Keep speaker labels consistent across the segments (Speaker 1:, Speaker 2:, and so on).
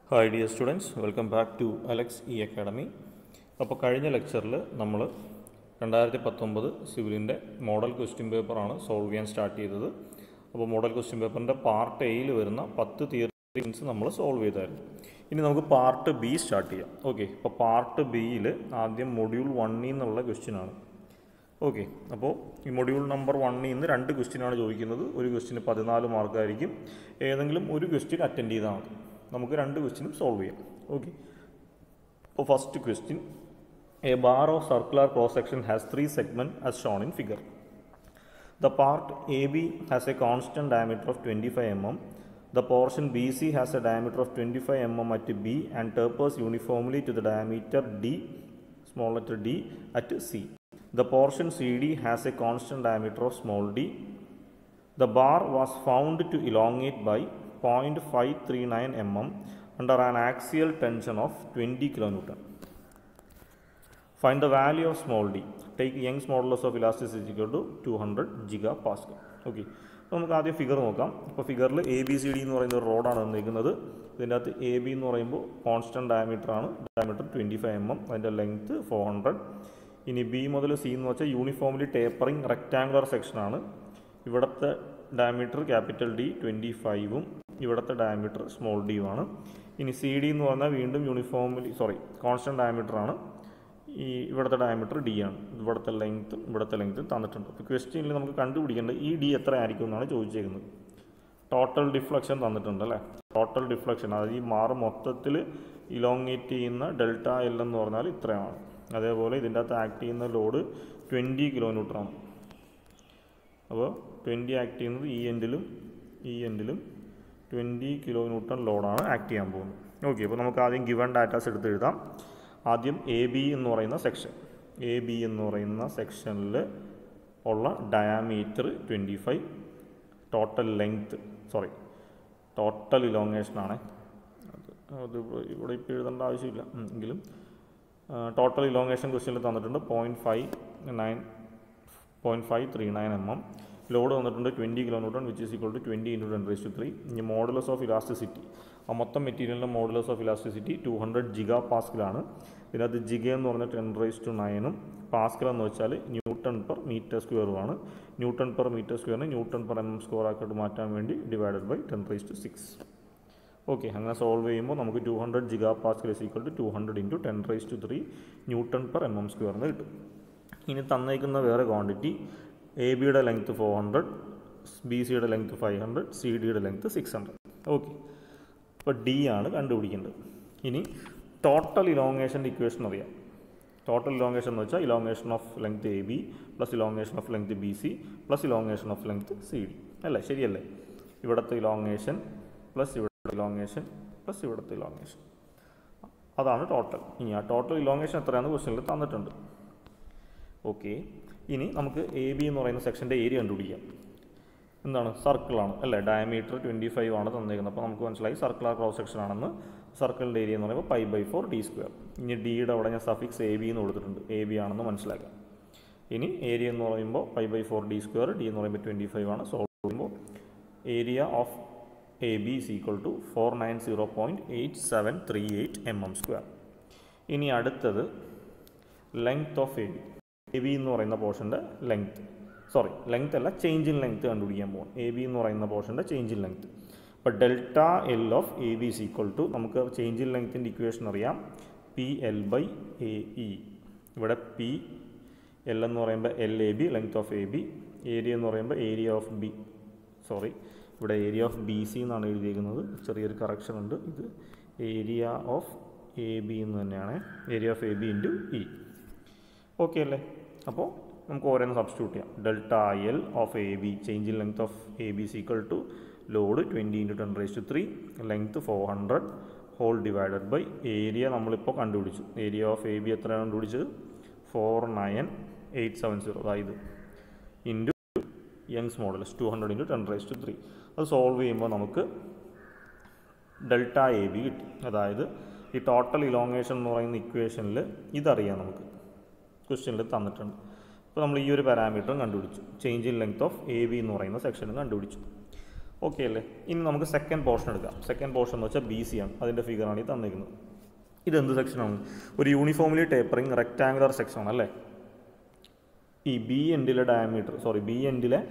Speaker 1: Hi dear students welcome back to Alex E Academy അപ്പോൾ കഴിഞ്ഞ ലെക്ചറിൽ നമ്മൾ രണ്ടായിരത്തി പത്തൊമ്പത് സിവിലിൻ്റെ മോഡൽ ക്വസ്റ്റ്യൻ പേപ്പറാണ് സോൾവ് ചെയ്യാൻ സ്റ്റാർട്ട് ചെയ്തത് അപ്പോൾ മോഡൽ ക്വസ്റ്റ്യൻ പേപ്പറിൻ്റെ പാർട്ട് എയിൽ വരുന്ന പത്ത് തിയറീസ് നമ്മൾ സോൾവ് ചെയ്തായിരുന്നു ഇനി നമുക്ക് പാർട്ട് ബി സ്റ്റാർട്ട് ചെയ്യാം ഓക്കെ അപ്പോൾ പാർട്ട് ബിയിൽ ആദ്യം മൊഡ്യൂൾ വണ്ണിൽ നിന്നുള്ള ക്വസ്റ്റ്യനാണ് ഓക്കെ അപ്പോൾ ഈ മൊഡ്യൂൾ നമ്പർ വണ്ണിൽ നിന്ന് രണ്ട് ക്വസ്റ്റ്യനാണ് ചോദിക്കുന്നത് ഒരു ക്വസ്റ്റ്യന് പതിനാല് മാർക്കായിരിക്കും ഏതെങ്കിലും ഒരു ക്വസ്റ്റ്യൻ അറ്റൻഡ് ചെയ്താൽ മതി നമുക്ക് രണ്ട് ക്വസ്റ്റ്യനും സോൾവ് ചെയ്യാം ഓക്കെ അപ്പോൾ first question a bar of circular cross section has three segment as shown in figure The part AB has a constant diameter of 25 mm. The portion BC has a diameter of 25 mm at B and tapers uniformly to the diameter D, small letter d, at C. The portion CD has a constant diameter of small d. The bar was found to elongate by 0.539 mm under an axial tension of 20 kN. Find the value of small d. Take Young's modulus of elasticity equal to 200 gigapascal. Okay അപ്പോൾ നമുക്ക് ആദ്യം figure നോക്കാം ഇപ്പോൾ ഫിഗറിൽ A B C D എന്ന് പറയുന്ന ഒരു റോഡാണ് തന്നിരിക്കുന്നത് ഇതിൻ്റെ അകത്ത് എ ബി എന്ന് പറയുമ്പോൾ കോൺസ്റ്റൻറ്റ് ഡയമീറ്റർ ആണ് diameter twenty five M M അതിൻ്റെ ലെങ്ത്ത് ഫോർ ഹൺഡ്രഡ് ഇനി ബി മുതൽ സി എന്ന് വെച്ചാൽ യൂണിഫോംലി ടേപ്പറിങ് റെക്റ്റാങ്കുലർ സെക്ഷനാണ് ഇവിടുത്തെ ഡയമീറ്റർ ക്യാപിറ്റൽ ഡി ട്വൻറ്റി ഫൈവും ഇവിടുത്തെ ഡയമീറ്റർ സ്മോൾ ഡിയുമാണ് ഇനി സി ഡി എന്ന് പറഞ്ഞാൽ വീണ്ടും യൂണിഫോംലി സോറി കോൺസ്റ്റൻറ്റ് ഡയമീറ്റർ ആണ് ഈ ഇവിടുത്തെ ഡയമീറ്റർ ഡി ആണ് ഇവിടുത്തെ ലെങ്ത്തും ഇവിടുത്തെ ലെങ്ത്തും തന്നിട്ടുണ്ട് അപ്പോൾ ക്വസ്റ്റ്യനിൽ നമുക്ക് കണ്ടുപിടിക്കേണ്ടത് ഈ ഡി എത്ര ആയിരിക്കും എന്നാണ് ചോദിച്ചേക്കുന്നത് ടോട്ടൽ ഡിഫ്ലക്ഷൻ തന്നിട്ടുണ്ട് അല്ലേ ടോട്ടൽ ഡിഫ്ലക്ഷൻ അതായത് ഈ മാറ് മൊത്തത്തിൽ ഇലോങ്ങേറ്റ് ചെയ്യുന്ന ഡെൽറ്റ എൽ എന്ന് പറഞ്ഞാൽ ഇത്രയാണ് അതേപോലെ ഇതിൻ്റെ അകത്ത് ആക്ട് ചെയ്യുന്ന ലോഡ് ട്വൻറ്റി കിലോ ന്യൂട്ടറാണ് അപ്പോൾ ട്വൻറ്റി ആക്ട് ചെയ്യുന്നത് ഈ എൻഡിലും ഈ എൻഡിലും ട്വൻറ്റി കിലോ ന്യൂട്ടൺ ലോഡാണ് ആക്ട് ചെയ്യാൻ പോകുന്നത് ഓക്കെ അപ്പോൾ നമുക്ക് ആദ്യം ഗിവൺ ഡാറ്റാസ് എടുത്ത് എഴുതാം ആദ്യം എ ബി എന്ന് പറയുന്ന സെക്ഷൻ എ ബി എന്ന് പറയുന്ന സെക്ഷനിൽ ഉള്ള diameter twenty five total length sorry total ഇലോങ്ങേഷനാണ് അത് അത് ഇവിടെ ഇപ്പോൾ എഴുതേണ്ട ആവശ്യമില്ല ഉം, എങ്കിലും ടോട്ടൽ ഇലോങ്ങേഷൻ ക്വസ്റ്റ്യനിൽ തന്നിട്ടുണ്ട് point five nine point five three nine M M load വന്നിട്ടുണ്ട് twenty kilo newton which is equal to twenty into ten raise to three ഇനി മോഡുലസ് ഓഫ് ഇലാസ്റ്റിസിറ്റി ആ മൊത്തം മെറ്റീരിയലിൻ്റെ modulus of elasticity two hundred giga പാസ്കലാണ് ഇതിനകത്ത് giga എന്ന് പറഞ്ഞാൽ ten raise to നയനും പാസ്കൽ എന്ന് വെച്ചാൽ ന്യൂട്ടൺ പെർ മീറ്റർ സ്ക്വയറുമാണ് ന്യൂട്ടൺ പെർ മീറ്റർ സ്ക്വയറിന് newton per M M square ആക്കിയിട്ട് മാറ്റാൻ വേണ്ടി divided by ten raise to six okay അങ്ങനെ സോൾവ് ചെയ്യുമ്പോൾ നമുക്ക് two hundred giga pascal is equal to two hundred into ten raise to three newton per M M സ്ക്വയറിന് കിട്ടും ഇനി തന്നേക്കുന്ന വേറെ ക്വാണ്ടിറ്റി എ ബിയുടെ ലെങ്ത്ത് ഫോർ ഹൺഡ്രഡ് ബി സിയുടെ ലെങ്ത്ത് ഫൈവ് ഹൺഡ്രഡ് സി ഡിയുടെ ലെങ്ത്ത് സിക്സ് ഹൺഡ്രഡ് ഓക്കെ അപ്പോൾ D ആണ് കണ്ടുപിടിക്കേണ്ടത് ഇനി ടോട്ടൽ ഇലോങ്ങേഷൻ്റെ ഇക്വേഷൻ അറിയാം ടോട്ടൽ ഇലോങ്ങേഷൻ എന്ന് വെച്ചാൽ elongation of length A B plus elongation of length B C plus elongation of length C D അല്ലേ ശരിയല്ലേ ഇവിടുത്തെ ഇലോങ്ങേഷൻ പ്ലസ് ഇവിടുത്തെ ഇലോങ്ങേഷൻ പ്ലസ് ഇവിടുത്തെ ഇലോങ്ങേഷൻ അതാണ് ടോട്ടൽ ഇനി ആ ടോട്ടൽ ഇലോങ്ങേഷൻ എത്രയാണെന്ന് ക്വസ്റ്റനിൽ തന്നിട്ടുണ്ട് ഓക്കെ ഇനി നമുക്ക് എ ബി എന്ന് പറയുന്ന സെക്ഷൻ്റെ ഏരിയ കണ്ടുപിടിക്കാം എന്താണ് സർക്കിളാണ് അല്ലേ ഡയമീറ്റർ ട്വൻറ്റി ഫൈവ് ആണ് തന്നേക്കുന്നത് അപ്പോൾ നമുക്ക് മനസ്സിലായി സർക്കുലർ ക്രോസ് സെക്ഷൻ ആണെന്ന് സർക്കിളിൻ്റെ ഏരിയ എന്ന് പറയുമ്പോൾ pi by four D square ഇനി ഡിയുടെ അവിടെ ഞാൻ സഫിക്സ് എ ബി എന്ന് കൊടുത്തിട്ടുണ്ട് എ ബി ആണെന്ന് മനസ്സിലാക്കാം ഇനി ഏരിയ എന്ന് പറയുമ്പോൾ pi by four D square D എന്ന് പറയുമ്പോൾ ട്വൻറ്റി ഫൈവ് ആണ് സോൾവ് ചെയ്യുമ്പോൾ area of A B is equal to four nine zero point eight seven three eight M M square ഇനി അടുത്തത് length of A B A B എന്ന് പറയുന്ന പോർഷൻ്റെ length sorry length അല്ല ചേഞ്ച് ഇൻ ലെങ്ത് കണ്ടുപിടിക്കാൻ പോകും A B എന്ന് പറയുന്ന പോർഷൻ്റെ ചേഞ്ച് ഇൻ ലെങ്ത് അപ്പോൾ delta L of A B is equal to നമുക്ക് ചേഞ്ച് ഇൻ ലെങ്ത്തിൻ്റെ ഇക്വേഷൻ അറിയാം P L by A E ഇവിടെ പി എൽ എന്ന് പറയുമ്പോൾ L A B length of A B area എന്ന് പറയുമ്പോൾ ഏരിയ ഓഫ് ബി സോറി ഇവിടെ ഏരിയ ഓഫ് ബി സി എന്നാണ് എഴുതിയിരിക്കുന്നത് ചെറിയൊരു കറക്ഷൻ ഉണ്ട് ഇത് ഏരിയ ഓഫ് എ ബി എന്ന് തന്നെയാണ് area of A B into E okay അല്ലേ അപ്പോൾ നമുക്ക് ഓരോന്ന് സബ്സ്റ്റിറ്റ്യൂട്ട് ചെയ്യാം delta L of A B change in length of A B is equal to load twenty into ten raise to three length four hundred whole divided by area നമ്മളിപ്പോൾ കണ്ടുപിടിച്ചു area of A B എത്രയാണ് കണ്ടുപിടിച്ചത് four nine eight seven zero അതായത് into Young's modulus two hundred into ten raise to three അത് solve ചെയ്യുമ്പോൾ നമുക്ക് delta A B കിട്ടി അതായത് ഈ ടോട്ടൽ ഇലോങ്ങേഷൻ എന്ന് പറയുന്ന ഇക്വേഷനിൽ ഇതറിയാം നമുക്ക് ക്വസ്റ്റ്യനിൽ തന്നിട്ടുണ്ട് അപ്പോൾ നമ്മൾ ഈ ഒരു പാരാമീറ്ററും കണ്ടുപിടിച്ചു change in length of A B എന്ന് പറയുന്ന സെക്ഷനും കണ്ടുപിടിച്ചു ഓക്കെ അല്ലേ ഇനി നമുക്ക് സെക്കൻഡ് പോർഷൻ എടുക്കാം സെക്കൻഡ് പോർഷൻ എന്ന് വെച്ചാൽ ബി സി ആണ് അതിൻ്റെ ഫിഗറാണ് ഈ തന്നിരിക്കുന്നത് ഇതെന്ത് സെക്ഷനാണ് ഒരു യൂണിഫോംലി ടേപ്പറിങ് റെക്റ്റാങ്കുലർ സെക്ഷൻ അല്ലേ ഈ ബി എൻഡിലെ ഡയമീറ്റർ സോറി ബി എൻഡിലെ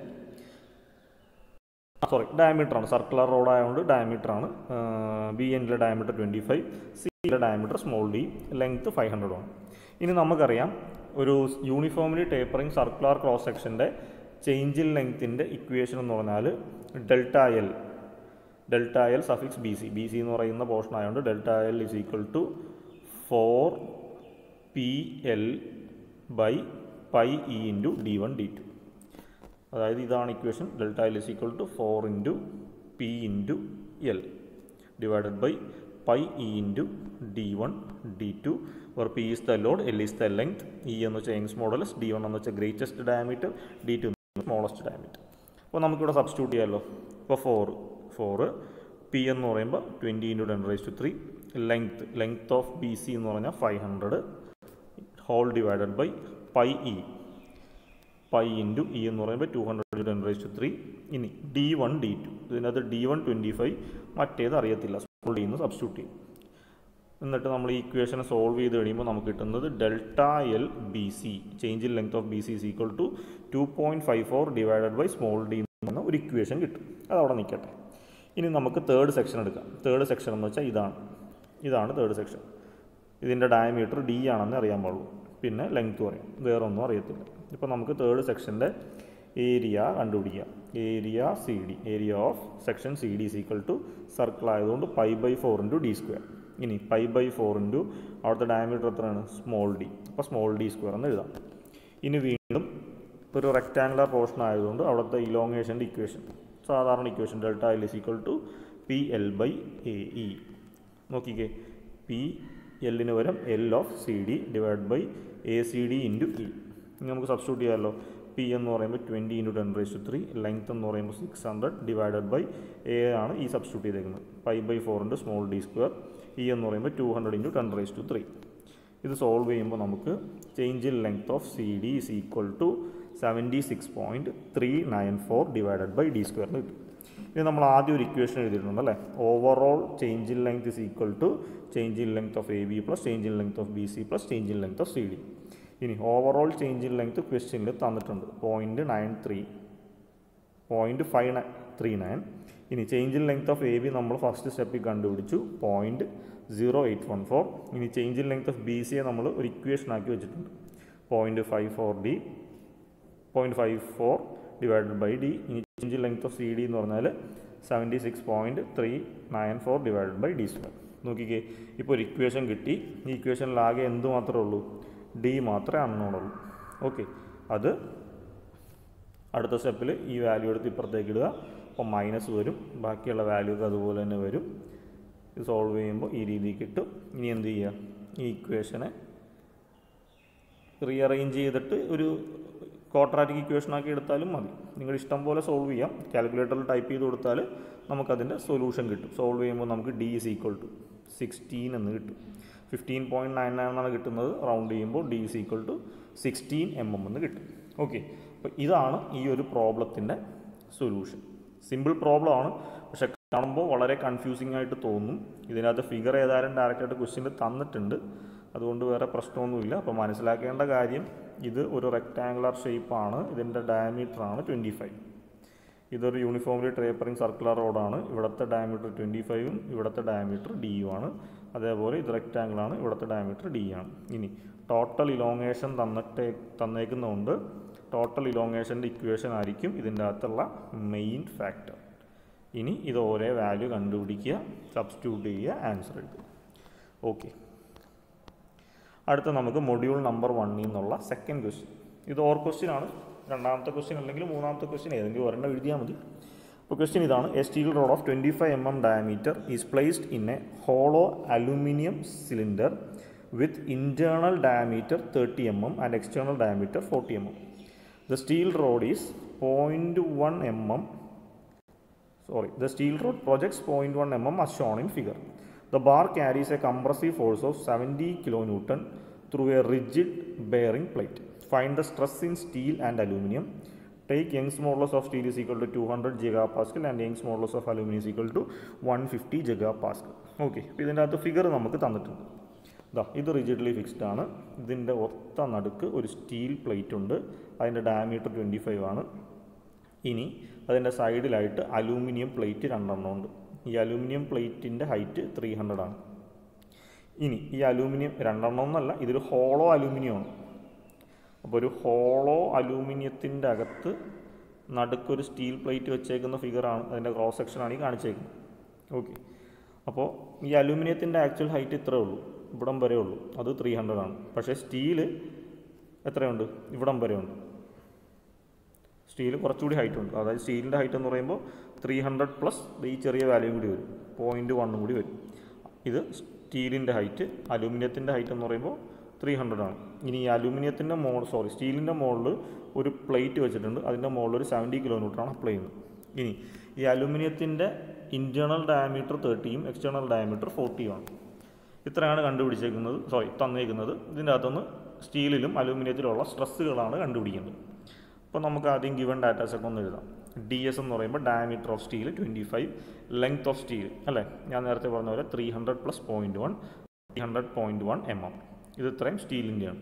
Speaker 1: സോറി ഡയമീറ്റർ ആണ് സർക്കുലർ റോഡ് ആയതുകൊണ്ട് ഡയമീറ്റർ ആണ് ബി എൻഡിലെ ഡയമീറ്റർ ട്വൻറ്റി ഫൈവ് സിയിലെ diameter small D length five hundred ആണ് ഇനി നമുക്കറിയാം ഒരു യൂണിഫോംലി ടേപ്പറിങ് സർക്കുലർ ക്രോസ് സെക്ഷൻ്റെ ചേഞ്ച് ഇൻ ലെങ്ത്തിൻ്റെ ഇക്വേഷൻ എന്ന് പറഞ്ഞാൽ delta L delta L suffix B C B C എന്ന് പറയുന്ന പോർഷൻ ആയതുകൊണ്ട് delta L is equal to four P L by pi E into D one D two അതായത് ഇതാണ് equation delta L is equal to four into P into L divided by pi E into D one D two where P is the load L is the length E എന്ന് വെച്ചാൽ Young's modulus D one എന്ന് വെച്ചാൽ greatest diameter D two smallest diameter അപ്പോൾ നമുക്കിവിടെ substitute ചെയ്യാമല്ലോ ഇപ്പോൾ four four P എന്ന് പറയുമ്പോൾ twenty into ten raise to three length length of B C എന്ന് പറഞ്ഞാൽ five hundred whole divided by pi E pi into E എന്ന് പറയുമ്പോൾ two hundred ten raise to three ഇനി D one D two ഇതിനകത്ത് D one twenty five മറ്റേത് അറിയത്തില്ല small D എന്ന് substitute ചെയ്യും എന്നിട്ട് നമ്മൾ ഈ ഇക്വേഷൻ സോൾവ് ചെയ്ത് കഴിയുമ്പോൾ നമുക്ക് കിട്ടുന്നത് delta L B C change in length of B C is equal to two point five four divided by small D എന്ന ഒരു ഇക്വേഷൻ കിട്ടും അത് അവിടെ നിൽക്കട്ടെ ഇനി നമുക്ക് തേർഡ് സെക്ഷൻ എടുക്കാം തേർഡ് സെക്ഷൻ എന്ന് വെച്ചാൽ ഇതാണ് ഇതാണ് തേർഡ് സെക്ഷൻ ഇതിൻ്റെ ഡയമീറ്റർ ഡി ആണെന്ന് അറിയാൻ പാടുള്ളൂ പിന്നെ ലെങ്ത് പറയും വേറെ ഒന്നും അറിയത്തില്ല ഇപ്പോൾ നമുക്ക് തേർഡ് സെക്ഷൻ്റെ ഏരിയ കണ്ടുപിടിക്കാം area C D area of section C D is equal to circle ആയതുകൊണ്ട് pi by four into D square ഇനി പൈ ബൈ ഫോർ ഇൻറ്റു അവിടുത്തെ ഡയമീറ്റർ എത്രയാണ് സ്മോൾ ഡി അപ്പോൾ സ്മോൾ ഡി സ്ക്വയർ എന്ന് എഴുതാം ഇനി വീണ്ടും ഒരു റെക്റ്റാങ്കുലർ പോർഷൻ ആയതുകൊണ്ട് അവിടുത്തെ ഇലോങ്ങേഷൻ്റെ ഇക്വേഷൻ സാധാരണ equation delta L is equal to P L by A E നോക്കിക്കേ പി എല്ലിന് പകരം L of C D divide by A C D into E ഇനി നമുക്ക് സബ്സ്റ്റിറ്റ്യൂട്ട് ചെയ്യാമല്ലോ പി എന്ന് പറയുമ്പോൾ twenty into ten raise to three length എന്ന് പറയുമ്പോൾ six hundred divided by A ആണ് ഈ സബ്സ്റ്റിറ്റ്യൂട്ട് ചെയ്തേക്കുന്നത് pi by four into small D square E എന്ന് പറയുമ്പോൾ two hundred into ten raise to three ഇത് സോൾവ് ചെയ്യുമ്പോൾ നമുക്ക് change in length of C D is equal to seventy six point three nine four divided by D square എന്ന് കിട്ടും ഇത് നമ്മൾ ആദ്യം ഒരു ഇക്വേഷൻ എഴുതിയിട്ടുണ്ട് അല്ലേ overall change in length is equal to change in length of A B plus change in length of B C plus change in length of C D ഇനി overall change in length ക്വസ്റ്റ്യനിൽ തന്നിട്ടുണ്ട് point nine three point five nine three nine ഇനി change in length of A B നമ്മൾ first സ്റ്റെപ്പിൽ കണ്ടുപിടിച്ചു point zero eight one four ഇനി change in length of B സിയെ നമ്മൾ ഒരു ഇക്വേഷൻ ആക്കി വെച്ചിട്ടുണ്ട് point five four D point five four divided by D ഇനി change in length of C D എന്ന് പറഞ്ഞാൽ seventy six point three nine four divided by D square നോക്കിക്കേ ഇപ്പോൾ ഒരു ഇക്വേഷൻ കിട്ടി ഈ ഇക്വേഷനിൽ ആകെ എന്ത് മാത്രമേ ഉള്ളൂ ഡി മാത്രമേ അൺനോണുള്ളൂ ഓക്കെ അത് അടുത്ത സ്റ്റെപ്പിൽ ഈ വാല്യൂ എടുത്ത് ഇപ്പുറത്തേക്ക് ഇടുക അപ്പോൾ മൈനസ് വരും ബാക്കിയുള്ള വാല്യൂ ഒക്കെ അതുപോലെ തന്നെ വരും ഇത് സോൾവ് ചെയ്യുമ്പോൾ ഈ രീതിയിൽ കിട്ടും ഇനി എന്ത് ചെയ്യുക ഈ ഇക്വേഷനെ റീഅറേഞ്ച് ചെയ്തിട്ട് ഒരു ക്വാഡ്രാറ്റിക് ഇക്വേഷൻ ആക്കി എടുത്താലും മതി നിങ്ങളുടെ ഇഷ്ടം പോലെ സോൾവ് ചെയ്യാം കാൽക്കുലേറ്ററിൽ ടൈപ്പ് ചെയ്ത് കൊടുത്താൽ നമുക്കതിൻ്റെ സൊല്യൂഷൻ കിട്ടും സോൾവ് ചെയ്യുമ്പോൾ നമുക്ക് D is equal to sixteen എന്ന് കിട്ടും ഫിഫ്റ്റീൻ പോയിൻറ്റ് നയൻ നയൻ എന്നാണ് കിട്ടുന്നത് റൗണ്ട് ചെയ്യുമ്പോൾ D is equal to sixteen M M എന്ന് കിട്ടും ഓക്കെ അപ്പോൾ ഇതാണ് ഈ ഒരു പ്രോബ്ലത്തിൻ്റെ സൊല്യൂഷൻ സിമ്പിൾ പ്രോബ്ലം ആണ് പക്ഷെ കാണുമ്പോൾ വളരെ കൺഫ്യൂസിംഗ് ആയിട്ട് തോന്നും ഇതിനകത്ത് ഫിഗർ ഏതായാലും ഡയറക്റ്റായിട്ട് ക്വസ്റ്റ്യനിൽ തന്നിട്ടുണ്ട് അതുകൊണ്ട് വേറെ പ്രശ്നമൊന്നുമില്ല അപ്പോൾ മനസ്സിലാക്കേണ്ട കാര്യം ഇത് ഒരു റെക്റ്റാങ്കുലർ ഷേപ്പാണ് ഇതിൻ്റെ ഡയമീറ്റർ ആണ് ട്വൻറ്റി ഫൈവ് ഇതൊരു യൂണിഫോംലി ടേപ്പറിങ് സർക്കുലർ റോഡാണ് ഇവിടുത്തെ ഡയമീറ്റർ ട്വൻറ്റി ഫൈവും ഇവിടുത്തെ ഡയമീറ്റർ ഡി യു ആണ് അതേപോലെ ഇത് റെക്റ്റാങ്കിൾ ആണ് ഇവിടുത്തെ ഡയമീറ്റർ ഡി ആണ് ഇനി ടോട്ടൽ ഇലോങ്ങേഷൻ തന്നിട്ടേ തന്നേക്കുന്നതുകൊണ്ട് ടോട്ടൽ ഇലോങ്ങേഷൻ്റെ ഇക്വേഷൻ ആയിരിക്കും ഇതിൻ്റെ അകത്തുള്ള മെയിൻ ഫാക്ടർ ഇനി ഇത് ഓരോ വാല്യൂ കണ്ടുപിടിക്കുക സബ്സ്റ്റിറ്റ്യൂട്ട് ചെയ്യുക ആൻസർ എഴുതുക ഓക്കെ അടുത്ത നമുക്ക് മൊഡ്യൂൾ നമ്പർ വണ്ണിൽ നിന്നുള്ള സെക്കൻഡ് ക്വസ്റ്റ്യൻ ഇത് ഓർ ക്വസ്റ്റ്യൻ ആണ് രണ്ടാമത്തെ ക്വസ്റ്റ്യൻ അല്ലെങ്കിൽ മൂന്നാമത്തെ ക്വസ്റ്റ്യൻ ഏതെങ്കിലും ഒരെണ്ണം എഴുതിയാൽ മതി അപ്പോൾ ക്വസ്റ്റ്യൻ ഇതാണ് a steel rod of twenty five M M diameter is placed in a hollow aluminium cylinder with internal diameter thirty M M and external diameter forty M M the steel rod is point one M M sorry the steel rod projects 0.1 mm as shown in figure the bar carries a compressive force of 70 kilonewton through a rigid bearing plate find the stress in steel and aluminum take Young's modulus of steel is equal to two hundred giga pascal and Young's modulus of aluminium is equal to one fifty giga pascal okay അപ്പോൾ ഇതിൻ്റെ അകത്ത് figure നമുക്ക് തന്നിട്ടുണ്ട് ഇതാ ഇത് rigidly fixed ആണ് ഇതിൻ്റെ ഒത്ത നടുക്ക് ഒരു സ്റ്റീൽ പ്ലേറ്റ് ഉണ്ട് അതിൻ്റെ ഡയമീറ്റർ ട്വൻറ്റി ഫൈവ് ആണ് ഇനി അതിൻ്റെ സൈഡിലായിട്ട് അലൂമിനിയം പ്ലേറ്റ് രണ്ടെണ്ണം ഉണ്ട് ഈ അലൂമിനിയം പ്ലേറ്റിൻ്റെ ഹൈറ്റ് ത്രീ ഹൺഡ്രഡ് ആണ് ഇനി ഈ അലൂമിനിയം രണ്ടെണ്ണം എന്നല്ല ഇതൊരു ഹോളോ അലൂമിനിയമാണ് അപ്പോൾ ഒരു ഹോളോ അലൂമിനിയത്തിൻ്റെ അകത്ത് നടുക്കൊരു സ്റ്റീൽ പ്ലേറ്റ് വെച്ചേക്കുന്ന ഫിഗറാണ് അതിൻ്റെ ക്രോസ് സെക്ഷനാണ് ഈ കാണിച്ചേക്കുന്നത് ഓക്കെ അപ്പോൾ ഈ അലൂമിനിയത്തിൻ്റെ ആക്ച്വൽ ഹൈറ്റ് ഇത്രേ ഉള്ളൂ ഇവിടം വരെ ഉള്ളൂ അത് ത്രീ ഹൺഡ്രഡ് ആണ് പക്ഷേ സ്റ്റീല് എത്രയുണ്ട് ഇവിടം വരെ ഉണ്ട് സ്റ്റീൽ കുറച്ചുകൂടി ഹൈറ്റ് ഉണ്ട് അതായത് സ്റ്റീലിൻ്റെ ഹൈറ്റ് എന്ന് പറയുമ്പോൾ ത്രീ ഹൺഡ്രഡ് പ്ലസ് ഈ ചെറിയ വാല്യൂ കൂടി വരും പോയിൻറ്റ് വണ്ണും കൂടി വരും ഇത് സ്റ്റീലിൻ്റെ ഹൈറ്റ് അലൂമിനിയത്തിൻ്റെ ഹൈറ്റ് എന്ന് പറയുമ്പോൾ ത്രീ ഹൺഡ്രഡ് ആണ് ഇനി ഈ അലൂമിനിയത്തിൻ്റെ മോൾ സോറി സ്റ്റീലിൻ്റെ മുകളിൽ ഒരു പ്ലേറ്റ് വെച്ചിട്ടുണ്ട് അതിൻ്റെ മുകളിൽ ഒരു സെവൻറ്റി കിലോമീറ്ററാണ് അപ്ലൈ ചെയ്യുന്നത് ഇനി ഈ അലൂമിനിയത്തിൻ്റെ ഇൻറ്റേർണൽ ഡയമീറ്റർ തേർട്ടിയും എക്സ്റ്റേണൽ ഡയമീറ്റർ ഫോർട്ടിയും ആണ് ഇത്രയാണ് കണ്ടുപിടിച്ചേക്കുന്നത് സോറി തന്നേക്കുന്നത് ഇതിൻ്റെ അകത്തുനിന്ന് സ്റ്റീലിലും അലൂമിനിയത്തിലുള്ള സ്ട്രെസ്സുകളാണ് കണ്ടുപിടിക്കേണ്ടത് അപ്പോൾ നമുക്ക് ആദ്യം ഗിവൺ ഡാറ്റാസ് ഒക്കെ ഒന്ന് എഴുതാം ഡി എസ് എന്ന് പറയുമ്പോൾ diameter of steel twenty five length of steel അല്ലേ ഞാൻ നേരത്തെ പറഞ്ഞ പോലെ three hundred plus point one three hundred point one M M ഇത് ഇത്രയും സ്റ്റീലിൻ്റെയാണ്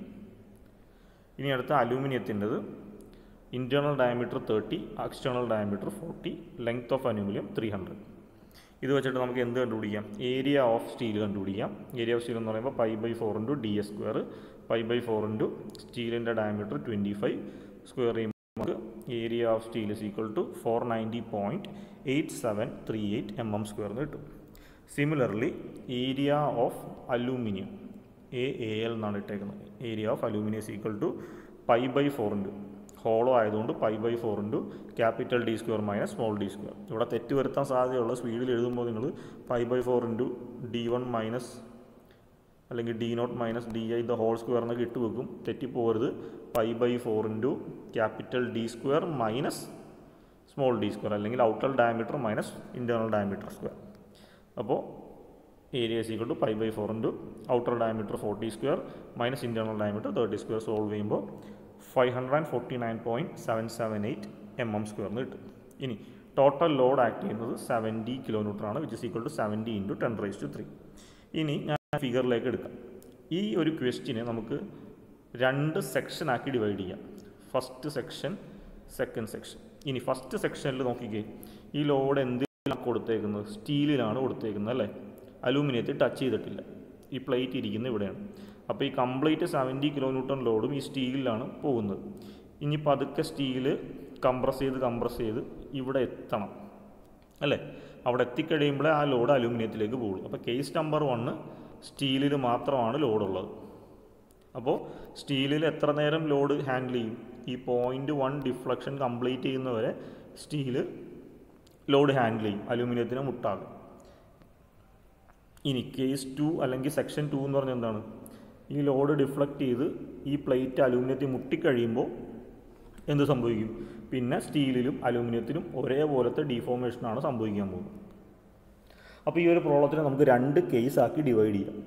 Speaker 1: ഇനി അടുത്ത അലൂമിനിയത്തിൻ്റെത് internal diameter thirty external diameter forty length of aluminium three hundred ഇത് വെച്ചിട്ട് നമുക്ക് എന്ത് കണ്ടുപിടിക്കാം ഏരിയ ഓഫ് സ്റ്റീൽ കണ്ടുപിടിക്കാം ഏരിയ ഓഫ് സ്റ്റീൽ എന്ന് പറയുമ്പോൾ pi by four into D S square pi by four into സ്റ്റീലിൻ്റെ ഡയമീറ്റർ ട്വൻറ്റി ഫൈവ് സ്ക്വയർ ചെയ്യുമ്പോൾ നമുക്ക് area of steel is equal to four ninety point eight seven three eight M M square എന്ന് കിട്ടും similarly area of aluminium A A L എന്നാണ് ഇട്ടേക്കുന്നത് area of aluminium is equal to pi by four into hollow ആയതുകൊണ്ട് pi by four into capital D square minus small D square ഇവിടെ തെറ്റ് വരുത്താൻ സാധ്യതയുള്ള സ്പീഡിൽ എഴുതുമ്പോൾ നിങ്ങൾ pi by four into D one minus അല്ലെങ്കിൽ D not minus D I the whole square എന്നൊക്കെ ഇട്ട് വെക്കും തെറ്റിപ്പോകരുത് pi by four into capital D square minus small D square അല്ലെങ്കിൽ outer diameter minus internal diameter square അപ്പോൾ area is equal to pi by four into outer diameter forty square minus internal diameter thirty square solve ചെയ്യുമ്പോൾ five hundred and forty nine point seven seven eight M M square എന്ന് കിട്ടും ഇനി total load act ചെയ്യുന്നത് seventy kilometre ആണ് which is equal to seventy into ten raise to three ഇനി ഞാൻ ഫിഗറിലേക്ക് എടുക്കാം ഈ ഒരു ക്വസ്റ്റിനെ നമുക്ക് രണ്ട് സെക്ഷനാക്കി ഡിവൈഡ് ചെയ്യാം ഫസ്റ്റ് സെക്ഷൻ സെക്കൻഡ് സെക്ഷൻ ഇനി ഫസ്റ്റ് സെക്ഷനിൽ നോക്കിക്കേ ഈ ലോഡ് എന്തിലാണ് കൊടുത്തേക്കുന്നത് സ്റ്റീലിലാണ് കൊടുത്തേക്കുന്നത് അല്ലേ അലൂമിനിയത്തിൽ ടച്ച് ചെയ്തിട്ടില്ല ഈ പ്ലേറ്റ് ഇരിക്കുന്നത് ഇവിടെയാണ് അപ്പോൾ ഈ കംപ്ലീറ്റ് സെവൻറ്റി കിലോ ന്യൂട്ടൺ ലോഡും ഈ സ്റ്റീലിലാണ് പോകുന്നത് ഇനി പതുക്കെ സ്റ്റീല് കംപ്രസ് ചെയ്ത് കംപ്രസ് ചെയ്ത് ഇവിടെ എത്തണം അല്ലേ അവിടെ എത്തിക്കഴിയുമ്പോഴേ ആ ലോഡ് അലൂമിനിയത്തിലേക്ക് പോകുള്ളൂ അപ്പോൾ കേസ് നമ്പർ വണ്ണ് സ്റ്റീലിൽ മാത്രമാണ് ലോഡുള്ളത് അപ്പോൾ സ്റ്റീലിൽ എത്ര നേരം ലോഡ് ഹാൻഡിൽ ചെയ്യും ഈ പോയിൻ്റ് വൺ ഡിഫ്ലക്ഷൻ കംപ്ലീറ്റ് ചെയ്യുന്നവരെ സ്റ്റീല് ലോഡ് ഹാൻഡിൽ ചെയ്യും അലൂമിനിയത്തിന് മുട്ടാകും ഇനി കേസ് ടു അല്ലെങ്കിൽ സെക്ഷൻ ടു എന്ന് പറഞ്ഞാൽ എന്താണ് ഈ ലോഡ് ഡിഫ്ലക്റ്റ് ചെയ്ത് ഈ പ്ലേറ്റ് അലൂമിനിയത്തിൽ മുട്ടിക്കഴിയുമ്പോൾ എന്ത് സംഭവിക്കും പിന്നെ സ്റ്റീലിലും അലൂമിനിയത്തിലും ഒരേപോലത്തെ ഡീഫോർമേഷനാണ് സംഭവിക്കാൻ പോകുന്നത് അപ്പോൾ ഈ ഒരു പ്രോബ്ലത്തിനെ നമുക്ക് രണ്ട് കേസ് ആക്കി ഡിവൈഡ് ചെയ്യാം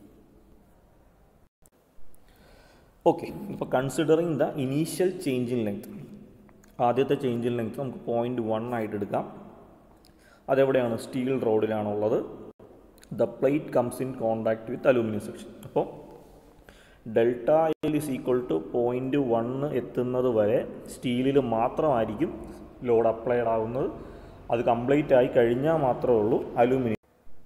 Speaker 1: ഓക്കെ ഇപ്പോൾ considering the initial change in length ആദ്യത്തെ ചേഞ്ച് ഇൻ ലെങ്ത് നമുക്ക് പോയിൻറ്റ് വൺ ആയിട്ട് എടുക്കാം അതെവിടെയാണ് സ്റ്റീൽ റോഡിലാണുള്ളത് the plate comes in contact with aluminium section അപ്പോൾ delta L is equal to point one എത്തുന്നത് വരെ സ്റ്റീലിൽ മാത്രമായിരിക്കും ലോഡ് അപ്ലൈഡ് ആവുന്നത് അത് കംപ്ലീറ്റ് ആയി കഴിഞ്ഞാൽ മാത്രമേ ഉള്ളൂ അലൂമിനിയം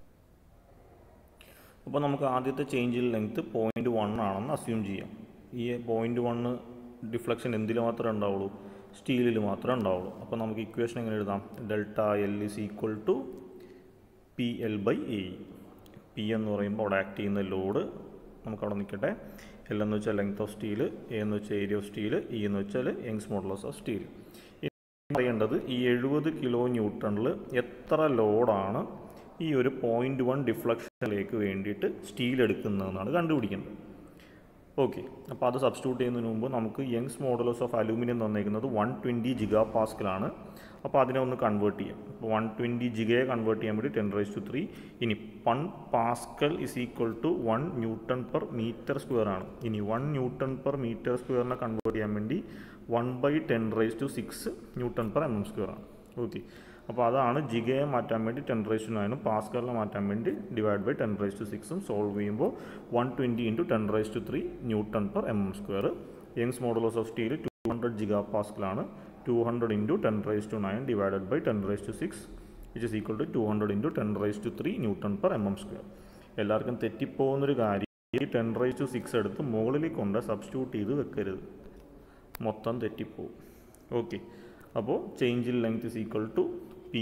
Speaker 1: അപ്പോൾ നമുക്ക് ആദ്യത്തെ ചേഞ്ചിൽ ലെങ്ത് പോയിൻറ്റ് വൺ ആണെന്ന് അസ്യൂം ചെയ്യാം ഈ പോയിൻറ്റ് വണ്ണ് ഡിഫ്ലക്ഷൻ എന്തിൽ മാത്രമേ ഉണ്ടാവുള്ളൂ സ്റ്റീലിൽ മാത്രമേ ഉണ്ടാവുള്ളൂ അപ്പോൾ നമുക്ക് ഇക്വേഷൻ എങ്ങനെ എഴുതാം delta L is equal to P L by A P എന്ന് പറയുമ്പോൾ അവിടെ ആക്ട് ചെയ്യുന്ന ലോഡ് നമുക്കവിടെ നിൽക്കട്ടെ എൽ എന്ന് വെച്ചാൽ ലെങ്ത് ഓഫ് സ്റ്റീൽ എ എന്ന് വെച്ചാൽ ഏരിയ ഓഫ് സ്റ്റീൽ ഇ എന്ന് വെച്ചാൽ യങ്സ് മോഡലസ് ഓഫ് സ്റ്റീൽ അറിയേണ്ടത് ഈ എഴുപത് കിലോ ന്യൂട്ടണിൽ എത്ര ലോഡാണ് ഈ ഒരു പോയിൻറ്റ് വൺ ഡിഫ്ലക്ഷനിലേക്ക് വേണ്ടിയിട്ട് സ്റ്റീൽ എടുക്കുന്നതെന്നാണ് കണ്ടുപിടിക്കേണ്ടത് ഓക്കെ അപ്പോൾ അത് സബ്സ്റ്റിറ്റ്യൂട്ട് ചെയ്യുന്നതിന് മുമ്പ് നമുക്ക് യങ്സ് മോഡലസ് ഓഫ് അലൂമിനിയം തന്നിരിക്കുന്നത് വൺ ട്വൻറ്റി ജിഗാ പാസ്കലാണ് അപ്പോൾ അതിനെ ഒന്ന് കൺവേർട്ട് ചെയ്യാം അപ്പോൾ വൺ ട്വൻറ്റി ജിഗയെ കൺവേർട്ട് ചെയ്യാൻ വേണ്ടി ടെൻ റൈസ് ടു ത്രീ ഇനി one pascal is equal to one newton per metre square ആണ് ഇനി വൺ ന്യൂട്ടൺ പെർ മീറ്റർ സ്ക്വയറിനെ കൺവേർട്ട് ചെയ്യാൻ വേണ്ടി one by ten raise to six newton per M M square ആണ് okay അപ്പോൾ അതാണ് ജിഗയെ മാറ്റാൻ വേണ്ടി ടെൻ റൈസ് ടു നയനും പാസ്കലിനെ മാറ്റാൻ വേണ്ടി divide by ten raise to സിക്സും സോൾവ് ചെയ്യുമ്പോൾ one twenty into ten raise to three newton per M M square Young's modulus of steel two hundred giga പാസ്കലാണ് two hundred into ten raise to nine divided by ten raise to six which is equal to two hundred into ten raise to three newton per M M square എല്ലാവർക്കും തെറ്റിപ്പോകുന്നൊരു കാര്യം ഈ ten raise to six എടുത്ത് മുകളിൽ കൊണ്ട് substitute ചെയ്ത് വെക്കരുത് മൊത്തം തെറ്റിപ്പോവും ഓക്കെ അപ്പോൾ change in length is equal to P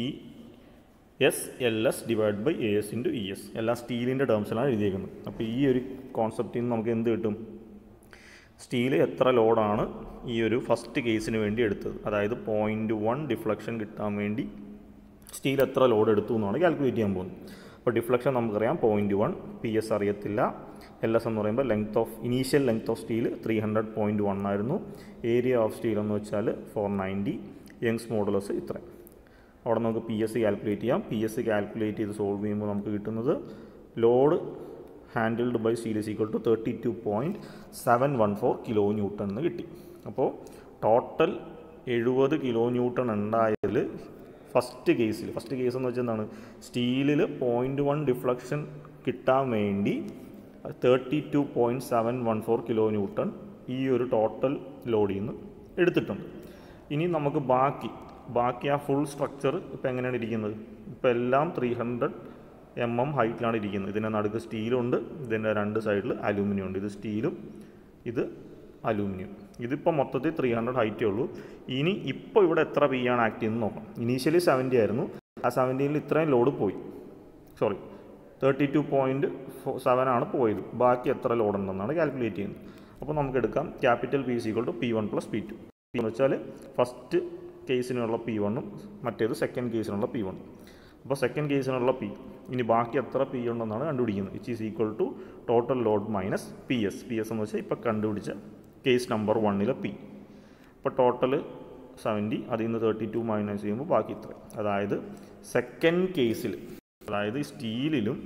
Speaker 1: S L S divide by A S into E S എല്ലാം സ്റ്റീലിൻ്റെ ടേംസിലാണ് എഴുതിയേക്കുന്നത് അപ്പോൾ ഈ ഒരു കോൺസെപ്റ്റിൽ നിന്ന് നമുക്ക് എന്ത് കിട്ടും സ്റ്റീൽ എത്ര ലോഡാണ് ഈ ഒരു ഫസ്റ്റ് കേസിന് വേണ്ടി എടുത്തത് അതായത് പോയിൻറ്റ് വൺ ഡിഫ്ലക്ഷൻ കിട്ടാൻ വേണ്ടി സ്റ്റീൽ എത്ര ലോഡ് എടുത്തു എന്നാണ് കാൽക്കുലേറ്റ് ചെയ്യാൻ പോകുന്നത് അപ്പോൾ ഡിഫ്ലക്ഷൻ നമുക്കറിയാം പോയിൻറ്റ് വൺ പി എസ് അറിയത്തില്ല എൽ എസ് എന്ന് പറയുമ്പോൾ length of initial length of steel three hundred point one ആയിരുന്നു ഏരിയ ഓഫ് സ്റ്റീൽ എന്ന് വെച്ചാൽ ഫോർ നയൻറ്റി യങ്സ് മോഡലസ് ഇത്രയും അവിടെ നമുക്ക് പി എസ് സി കാൽക്കുലേറ്റ് ചെയ്യാം പി എസ് സി കാൽക്കുലേറ്റ് ചെയ്ത് സോൾവ് ചെയ്യുമ്പോൾ നമുക്ക് കിട്ടുന്നത് load handled by steel is equal to thirty two point seven one four kilo newton എന്ന് കിട്ടി അപ്പോൾ ടോട്ടൽ എഴുപത് കിലോ ന്യൂട്ടൺ ഉണ്ടായതിൽ ഫസ്റ്റ് കേസിൽ ഫസ്റ്റ് കേസ് എന്ന് വെച്ചാൽ എന്താണ് സ്റ്റീലിൽ പോയിൻറ്റ് വൺ ഡിഫ്ലക്ഷൻ കിട്ടാൻ വേണ്ടി thirty two point seven one four kilo newton ഈ ഒരു ടോട്ടൽ ലോഡിൽ നിന്ന് എടുത്തിട്ടുണ്ട് ഇനി നമുക്ക് ബാക്കി ബാക്കി ആ ഫുൾ സ്ട്രക്ചർ ഇപ്പോൾ എങ്ങനെയാണ് ഇരിക്കുന്നത് ഇപ്പോൾ എല്ലാം ത്രീ ഹൺഡ്രഡ് എം എം ഹൈറ്റിലാണ് ഇരിക്കുന്നത് ഇതിൻ്റെ നടുക്ക് സ്റ്റീലുണ്ട് ഇതിൻ്റെ രണ്ട് സൈഡിൽ അലൂമിനിയം ഉണ്ട് ഇത് സ്റ്റീലും ഇത് അലൂമിനിയം ഇതിപ്പോൾ മൊത്തത്തിൽ ത്രീ ഹൺഡ്രഡ് ഹൈറ്റേ ഉള്ളൂ ഇനി ഇപ്പോൾ ഇവിടെ എത്ര പി ആണ് ആക്ട് ചെയ്യുന്നത് നോക്കാം ഇനീഷ്യലി സെവൻറ്റി ആയിരുന്നു ആ സെവൻറ്റിയിൽ ഇത്രയും ലോഡ് പോയി sorry thirty two point seven ആണ് പോയത് ബാക്കി എത്ര ലോഡ് ഉണ്ടെന്നാണ് കാൽക്കുലേറ്റ് ചെയ്യുന്നത് അപ്പോൾ നമുക്ക് എടുക്കാം capital P C two P one plus P two P എന്ന് വെച്ചാൽ ഫസ്റ്റ് കേസിനുള്ള പി വണ്ണും മറ്റേത് സെക്കൻഡ് കേസിനുള്ള പി വണ്ണും അപ്പോൾ സെക്കൻഡ് കേസിനുള്ള പി ഇനി ബാക്കി എത്ര പി ഉണ്ടെന്നാണ് കണ്ടുപിടിക്കുന്നത് which is equal to total load minus P S P S എന്ന് വെച്ചാൽ ഇപ്പോൾ കണ്ടുപിടിച്ച കേസ് നമ്പർ വണ്ണിലെ പി അപ്പോൾ ടോട്ടൽ സെവൻറ്റി അതിൽ നിന്ന് തേർട്ടി ടു മൈനസ് ചെയ്യുമ്പോൾ ബാക്കി ഇത്ര അതായത് സെക്കൻഡ് കേസിൽ അതായത് സ്റ്റീലിലും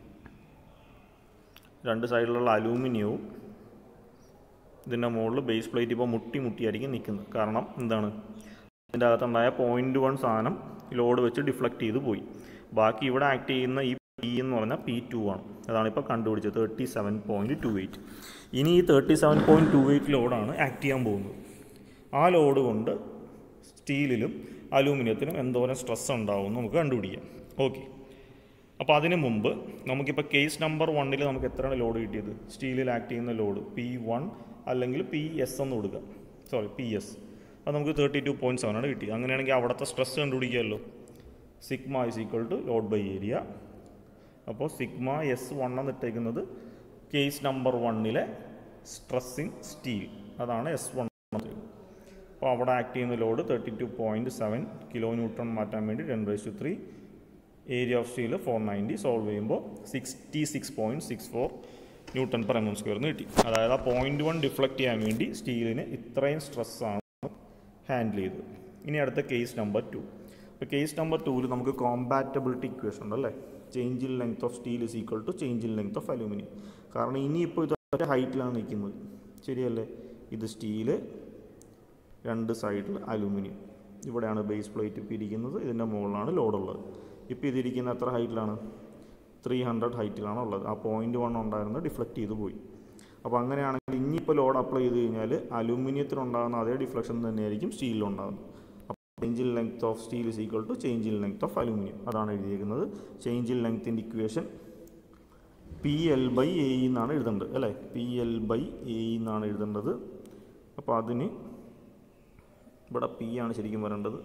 Speaker 1: രണ്ട് സൈഡിലുള്ള അലൂമിനിയവും ഇതിൻ്റെ മുകളിൽ ബേസ് പ്ലേറ്റ് ഇപ്പോൾ മുട്ടി മുട്ടിയായിരിക്കും നിൽക്കുന്നത് കാരണം എന്താണ് ഇതിൻ്റെ അകത്തുണ്ടായ പോയിൻറ്റ് വൺ സാധനം ലോഡ് വെച്ച് ഡിഫ്ലക്റ്റ് ചെയ്ത് പോയി ബാക്കി ഇവിടെ ആക്ട് ചെയ്യുന്ന ഈ പി എന്ന് പറഞ്ഞാൽ പി ടു ആണ് അതാണ് ഇപ്പോൾ കണ്ടുപിടിച്ചത് thirty seven point two eight ഇനി ഈ thirty seven point two eight ലോഡാണ് ആക്ട് ചെയ്യാൻ പോകുന്നത് ആ ലോഡ് കൊണ്ട് സ്റ്റീലിലും അലൂമിനിയത്തിനും എന്തോരം സ്ട്രെസ് ഉണ്ടാവും എന്ന് നമുക്ക് കണ്ടുപിടിക്കാം ഓക്കെ അപ്പോൾ അതിന് മുമ്പ് നമുക്കിപ്പോൾ കേസ് നമ്പർ വണ്ണിൽ നമുക്ക് എത്രയാണ് ലോഡ് കിട്ടിയത് സ്റ്റീലിൽ ആക്ട് ചെയ്യുന്ന ലോഡ് പി വൺ അല്ലെങ്കിൽ പി എസ് എന്ന് കൊടുക്കുക സോറി പി എസ് അത് നമുക്ക് തേർട്ടി ടു പോയിൻറ്റ് സെവൻ ആണ് കിട്ടിയത് അങ്ങനെയാണെങ്കിൽ അവിടുത്തെ സ്ട്രെസ് കണ്ടുപിടിക്കാമല്ലോ sigma is equal to load by area അപ്പോൾ സിഗ്മ എസ് വൺ എന്ന് ഇട്ടേക്കുന്നത് കേസ് നമ്പർ വണ്ണിലെ സ്ട്രെസ് ഇൻ സ്റ്റീൽ അതാണ് എസ് വൺ അപ്പോൾ അവിടെ ആക്ട് ചെയ്യുന്ന load thirty two point seven kilo newton മാറ്റാൻ വേണ്ടി ten raise to three area of steel four ninety solve ചെയ്യുമ്പോൾ sixty six point six four newton per M M square എന്ന് കിട്ടി അതായത് ആ പോയിൻറ്റ് വൺ ഡിഫ്ലക്റ്റ് ചെയ്യാൻ വേണ്ടി സ്റ്റീലിന് ഇത്രയും സ്ട്രെസ്സാണ് ഹാൻഡിൽ ചെയ്തത് ഇനി അടുത്ത കേസ് നമ്പർ ടു ഇപ്പോൾ കേസ് നമ്പർ ടൂവിൽ നമുക്ക് കോമ്പാറ്റബിലിറ്റി ഇക്വേഷൻ ഉണ്ടല്ലേ change in length of steel is equal to change in length of aluminium കാരണം ഇനിയിപ്പോൾ ഇത് ഒറ്റ ഹൈറ്റിലാണ് നിൽക്കുന്നത് ശരിയല്ലേ ഇത് സ്റ്റീല് രണ്ട് സൈഡിൽ അലൂമിനിയം ഇവിടെയാണ് ബേസ് പ്ലേറ്റ് ഇപ്പോൾ ഇരിക്കുന്നത് ഇതിൻ്റെ മുകളിലാണ് ലോഡുള്ളത് ഇപ്പോൾ ഇതിരിക്കുന്ന എത്ര ഹൈറ്റിലാണ് ത്രീ ഹൺഡ്രഡ് ഹൈറ്റിലാണ് ഉള്ളത് ആ പോയിൻറ്റ് വൺ ഉണ്ടായിരുന്നത് ഡിഫ്ലക്റ്റ് ചെയ്ത് പോയി അപ്പോൾ അങ്ങനെയാണെങ്കിൽ ഇനിയിപ്പോൾ ലോഡ് അപ്ലൈ ചെയ്ത് കഴിഞ്ഞാൽ അലൂമിനിയത്തിനുണ്ടാകുന്ന അതേ ഡിഫ്ലക്ഷൻ തന്നെയായിരിക്കും സ്റ്റീലിലുണ്ടാകുന്നത് അപ്പോൾ change in length of steel is equal to change in length of aluminium അതാണ് എഴുതിയിരിക്കുന്നത് ചേഞ്ച് ഇൻ ലെങ്ത്തിൻ്റെ equation P L by A എന്നാണ് എഴുതേണ്ടത് അല്ലേ പി എൽ ബൈ എ എന്നാണ് എഴുതേണ്ടത് അപ്പോൾ അതിന് ഇവിടെ പി ആണ് ശരിക്കും വരേണ്ടത്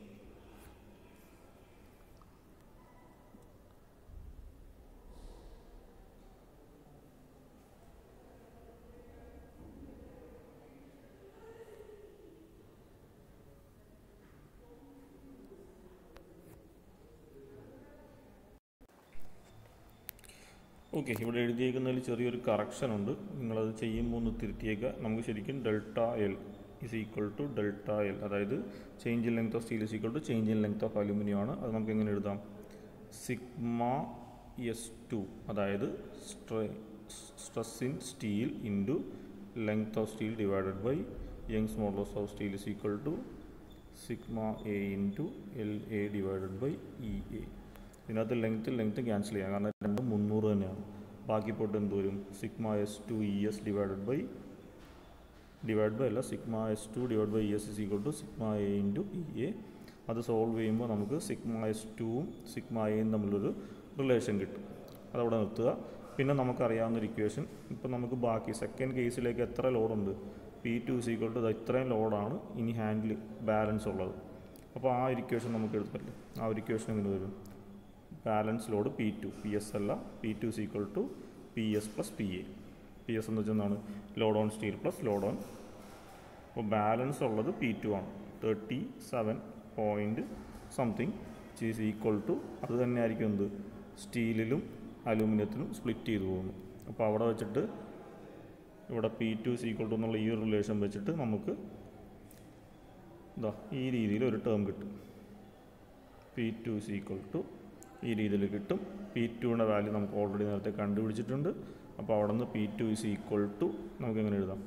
Speaker 1: ഓക്കെ ഇവിടെ എഴുതിയേക്കുന്നതിൽ ചെറിയൊരു കറക്ഷൻ ഉണ്ട് നിങ്ങളത് ചെയ്യുമ്പോൾ ഒന്ന് തിരുത്തിയേക്കുക നമുക്ക് ശരിക്കും delta L is equal to delta L അതായത് change in length of steel is equal to change in length of aluminium ആണ് അത് നമുക്ക് എങ്ങനെ എഴുതാം സിഗ്മ എസ് ടു അതായത് stress in steel into length of steel divided by Young's modulus of steel is equal to sigma A into L A divided by E A ഇതിനകത്ത് length length cancel ചെയ്യാം കാരണം രണ്ടും മുന്നൂറ് തന്നെയാണ് ബാക്കി പോയിട്ട് എന്ത് വരും sigma S two E S divided by divide by അല്ല sigma S two divide by E S is equal to sigma A into E A അത് സോൾവ് ചെയ്യുമ്പോൾ നമുക്ക് സിഗ്മ എസ് ടുവും സിഗ്മ എയും തമ്മിലൊരു റിലേഷൻ കിട്ടും അതവിടെ നിർത്തുക പിന്നെ നമുക്കറിയാവുന്ന ഒരു ഇക്വേഷൻ ഇപ്പം നമുക്ക് ബാക്കി സെക്കൻഡ് കേസിലേക്ക് എത്ര ലോഡുണ്ട് P two is equal to ഇത്രയും ലോഡാണ് ഇനി ഹാൻഡിൽ ബാലൻസ് ഉള്ളത് അപ്പോൾ ആ ഒരു ഇക്വേഷൻ നമുക്ക് എടുത്തില്ലേ ആ ഒരു ഇക്വേഷൻ എങ്ങനെ വരും balance load P two P S അല്ല P two is equal to P S plus P A P S എന്ന് വെച്ചാൽ എന്താണ് load on steel plus load on അപ്പോൾ ബാലൻസ് ഉള്ളത് പി ടു ആണ് thirty seven point something is equal to അത് തന്നെ ആയിരിക്കും എന്ത് സ്റ്റീലിലും അലൂമിനിയത്തിലും സ്പ്ലിറ്റ് ചെയ്തു പോകുന്നു അപ്പോൾ അവിടെ വെച്ചിട്ട് ഇവിടെ P two is equal to എന്നുള്ള ഈ ഒരു റിലേഷൻ വെച്ചിട്ട് നമുക്ക് എന്താ ഈ രീതിയിൽ ഒരു ടേം കിട്ടും P two is equal to ഈ രീതിയിൽ കിട്ടും പി ടുവിൻ്റെ വാല്യൂ നമുക്ക് ഓൾറെഡി നേരത്തെ കണ്ടുപിടിച്ചിട്ടുണ്ട് അപ്പോൾ അവിടെ നിന്ന് P two is equal to നമുക്ക് എങ്ങനെ എഴുതാം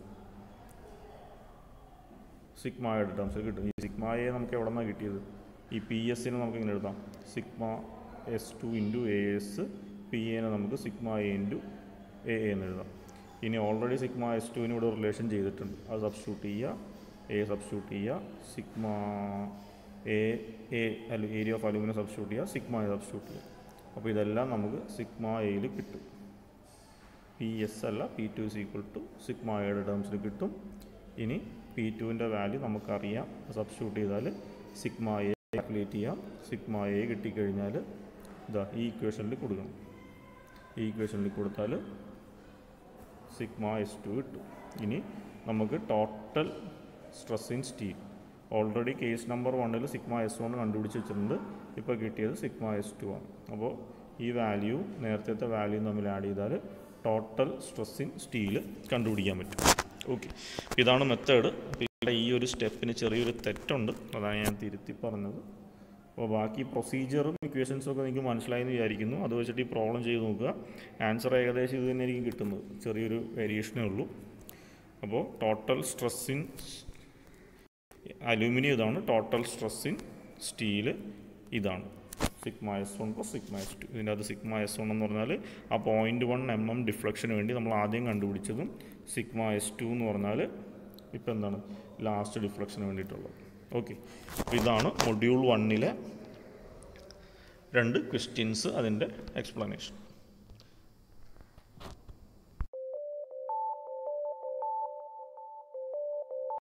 Speaker 1: സിഗ്മയുടെ ടേംസിൽ കിട്ടും ഈ സിഗ്മയെ നമുക്ക് എവിടെ നിന്നാണ് കിട്ടിയത് ഈ പി എസിനെ നമുക്ക് എങ്ങനെ എഴുതാം sigma S two into A S P എനെ നമുക്ക് സിഗ്മ എ ഇൻറ്റു എ എന്ന് എഴുതാം ഇനി ഓൾറെഡി സിഗ്മ എസ് ടുവിന് ഇവിടെ റിലേഷൻ ചെയ്തിട്ടുണ്ട് അത് സബ്സ്റ്റിറ്റ്യൂട്ട് ചെയ്യുക എ സബ്സ്റ്റിറ്റ്യൂട്ട് ചെയ്യുക സിഗ്മ എ എ അല്ല ഏരിയ ഓഫ് അലൂമിനിയം സബ്സ്റ്റിറ്റ്യൂട്ട് ചെയ്യുക സിഗ്മ എ സബ്സ്റ്റിറ്റ്യൂട്ട് ചെയ്യുക അപ്പോൾ ഇതെല്ലാം നമുക്ക് സിഗ്മ എയിൽ കിട്ടും പി എസ് അല്ല P two is equal to sigma എയുടെ ടേംസിൽ കിട്ടും ഇനി പി ടുവിൻ്റെ വാല്യൂ നമുക്കറിയാം സബ്സ്റ്റിറ്റ്യൂട്ട് ചെയ്താൽ സിഗ്മ എ കാൽക്കുലേറ്റ് ചെയ്യാം സിഗ്മ എ കിട്ടിക്കഴിഞ്ഞാൽ ഇതാ ഈ ഇക്വേഷനിൽ കൊടുക്കണം ഈ ഇക്വേഷനിൽ കൊടുത്താൽ സിഗ്മ എസ് ടു കിട്ടും ഇനി നമുക്ക് total stress in steel already case number വണ്ണിൽ സിഗ്മ എസ് വൺ കണ്ടുപിടിച്ച് വെച്ചിട്ടുണ്ട് ഇപ്പോൾ കിട്ടിയത് സിഗ്മ എസ് ടു ആണ് അപ്പോൾ ഈ വാല്യൂ നേരത്തെ വാല്യൂ തമ്മിൽ ആഡ് ചെയ്താൽ ടോട്ടൽ സ്ട്രെസ് ഇൻ സ്റ്റീൽ കണ്ടുപിടിക്കാൻ പറ്റും ഓക്കെ ഇതാണ് മെത്തേഡ് ഇവിടെ ഈ ഒരു സ്റ്റെപ്പിന് ചെറിയൊരു തെറ്റുണ്ട് അതാണ് ഞാൻ തിരുത്തി പറഞ്ഞത് അപ്പോൾ ബാക്കി പ്രൊസീജിയറും ഇക്വേഷൻസും ഒക്കെ നിങ്ങൾക്ക് മനസ്സിലായെന്ന് വിചാരിക്കുന്നു അത് വെച്ചിട്ട് ഈ പ്രോബ്ലം ചെയ്ത് നോക്കുക ആൻസർ ഏകദേശം ഇത് തന്നെ ആയിരിക്കും കിട്ടുന്നത് ചെറിയൊരു വേരിയേഷനേ ഉള്ളൂ അപ്പോൾ ടോട്ടൽ സ്ട്രെസ് ഇൻ അലൂമിനിയം ഇതാണ് ടോട്ടൽ സ്ട്രെസ് ഇൻ സ്റ്റീൽ ഇതാണ് sigma S one plus sigma S two ഇതിൻ്റെ അത് സിഗ്മ എസ് വൺ എന്ന് പറഞ്ഞാൽ ആ പോയിൻറ്റ് വൺ എം എം ഡിഫ്ലക്ഷന് വേണ്ടി നമ്മൾ ആദ്യം കണ്ടുപിടിച്ചതും സിഗ്മ എസ് ടു എന്ന് പറഞ്ഞാൽ ഇപ്പം എന്താണ് ലാസ്റ്റ് ഡിഫ്ലക്ഷന് വേണ്ടിയിട്ടുള്ളത് ഓക്കെ അപ്പോൾ ഇതാണ് മൊഡ്യൂൾ വണ്ണിലെ രണ്ട് ക്വസ്റ്റ്യൻസ് അതിൻ്റെ എക്സ്പ്ലനേഷൻ